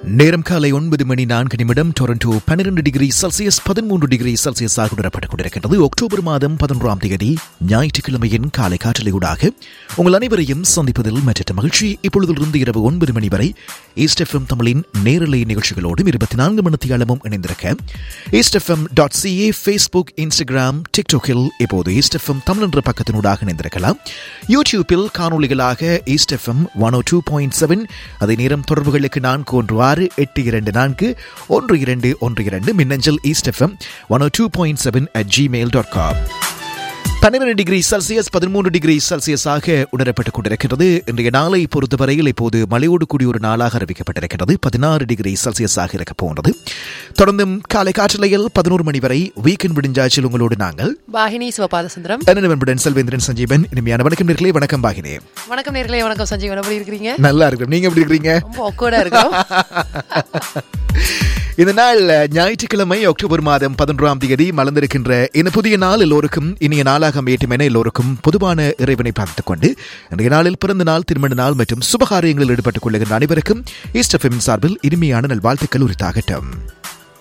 நேரம் காலை ஒன்பது மணி நான்கு நிமிடம் டொரண்டோ பன்னிரண்டு டிகிரி செல்சியஸ் பதிமூன்று டிகிரி செல்சியஸாக உணரப்பட்டுக் கொண்டிருக்கின்றது அக்டோபர் மாதம் பதினொன்றாம் தேதி ஞாயிற்றுக்கிழமையின் காலை காற்றலையூடாக உங்கள் அனைவரையும் சந்திப்பதில் மற்ற மகிழ்ச்சி இப்பொழுதிலிருந்து இரவு ஒன்பது மணி வரை ஈஸ்ட் எஃப்எம் தமிழின் நேரலை நிகழ்ச்சிகளோடும் இருபத்தி நான்கு மணித்தியாலமும் இணைந்திருக்க East FM dot CA Facebook Instagram டிக்டாக்கில் இப்போது ஈஸ்ட் எஃப்எம் தமிழ் என்ற பக்கத்தினூடாக இணைந்திருக்கலாம் யூடியூப்பில் காணொலிகளாக East FM one O two point seven அதே நேரம் தொடர்புகளுக்கு நான்கு ஒன்று ஆறு எட்டு இரண்டு நான்கு ஒன்று இரண்டு ஒன்று இரண்டு மின்னஞ்சல் East FM one O two point seven at Gmail dot com பன்னிரண்டு டிகிரி செல்சியஸ் பதிமூன்று டிகிரி செல்சியஸாக உணரப்பட்டுக் கொண்டிருக்கிறது இன்றைய நாளை பொறுத்தவரையில் இப்போது மழையோடு கூடிய ஒரு நாளாக அறிவிக்கப்பட்டிருக்கிறது பதினாறு டிகிரி செல்சியஸாக இருக்க போகிறது தொடர்ந்தும் காலை காற்றலையில் பதினோரு மணி வரை வீக்கெண்ட் விடிஞ்சாச்சில் உங்களோடு நாங்கள் வாகினி சிவபாதசுந்தரம் அண்ணனவன்புடன் செல்வேந்திரன் சஞ்சீவன் இனிமையான வணக்கம் நேர்களே வணக்கம் பாகினே வணக்கம் நேர்களே வணக்கம் சஞ்சீவன் எப்படி இருக்கிறீங்க நல்லா இருக்கிறோம் நீங்க எப்படி இருக்கிறீங்க ரொம்ப ஒக்கோடா இருக்கும் இந்த நாள் ஞாயிற்றுக்கிழமை அக்டோபர் மாதம் பதினொன்றாம் தேதி மலர்ந்திருக்கின்ற இந்த புதிய நாள் எல்லோருக்கும் இனிய நாளாக அமையட்டும் என எல்லோருக்கும் பொதுவான இறைவனை பார்த்துக் கொண்டு இன்றைய நாளில் பிறந்த நாள் திருமண நாள் மற்றும் சுபகாரியங்களில் ஈடுபட்டுக் கொள்ளுகின்ற அனைவருக்கும் ஈஸ்ட் எஃப்எம் சார்பில் இனிமையான நல்வாழ்த்துக்கள் உரித்தாகட்டும்